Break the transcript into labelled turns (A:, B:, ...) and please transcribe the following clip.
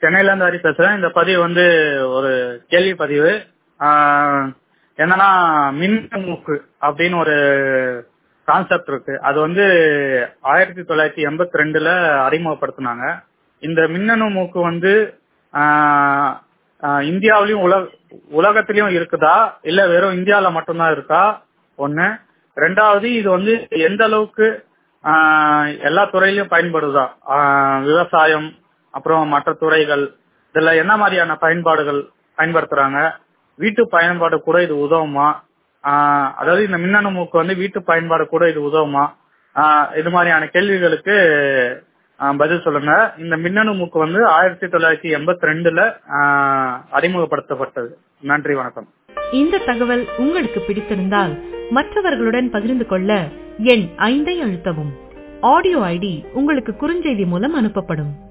A: சென்னையில இருந்து ஹரி பேசுறேன் இந்த பதிவு வந்து ஒரு கேள்வி பதிவு ஆஹ் என்னன்னா மின் மூக்கு அப்படின்னு ஒரு கான்செப்ட் இருக்கு அது வந்து ஆயிரத்தி தொள்ளாயிரத்தி எண்பத்தி ரெண்டுல அறிமுகப்படுத்தினாங்க இந்த மின்னணு மூக்கு வந்து ஆஹ் ஆஹ் இந்தியாவிலயும் உலக உலகத்திலயும் இருக்குதா இல்ல வெறும் இந்தியாவில மட்டும்தான் இருக்கா ஒண்ணு ரெண்டாவது இது வந்து எந்த அளவுக்கு ஆஹ் எல்லா துறையிலயும் பயன்படுதா ஆஹ் விவசாயம் அப்புறம் மற்ற துறைகள் இதுல என்ன மாதிரியான பயன்பாடுகள் பயன்படுத்துறாங்க வீட்டு பயன்பாடு கூட இது உதவுமா ஆஹ் அதாவது இந்த மின்னணு மூக்கு வந்து வீட்டு பயன்பாடு கூட இது உதவுமா ஆஹ் இது மாதிரியான கேள்விகளுக்கு ஆஹ் பதில் சொல்லுங்க இந்த மின்னணு மூக்கு வந்து ஆயிரத்தி தொள்ளாயிரத்தி எண்பத்தி ரெண்டுல அறிமுகப்படுத்தப்பட்டது நன்றி வணக்கம்
B: இந்த தகவல் உங்களுக்கு பிடித்திருந்தால் மற்றவர்களுடன் பகிர்ந்து கொள்ள எண் ஐந்தை அழுத்தவும் ஆடியோ ஐடி உங்களுக்கு குறுஞ்செய்தி மூலம் அனுப்பப்படும்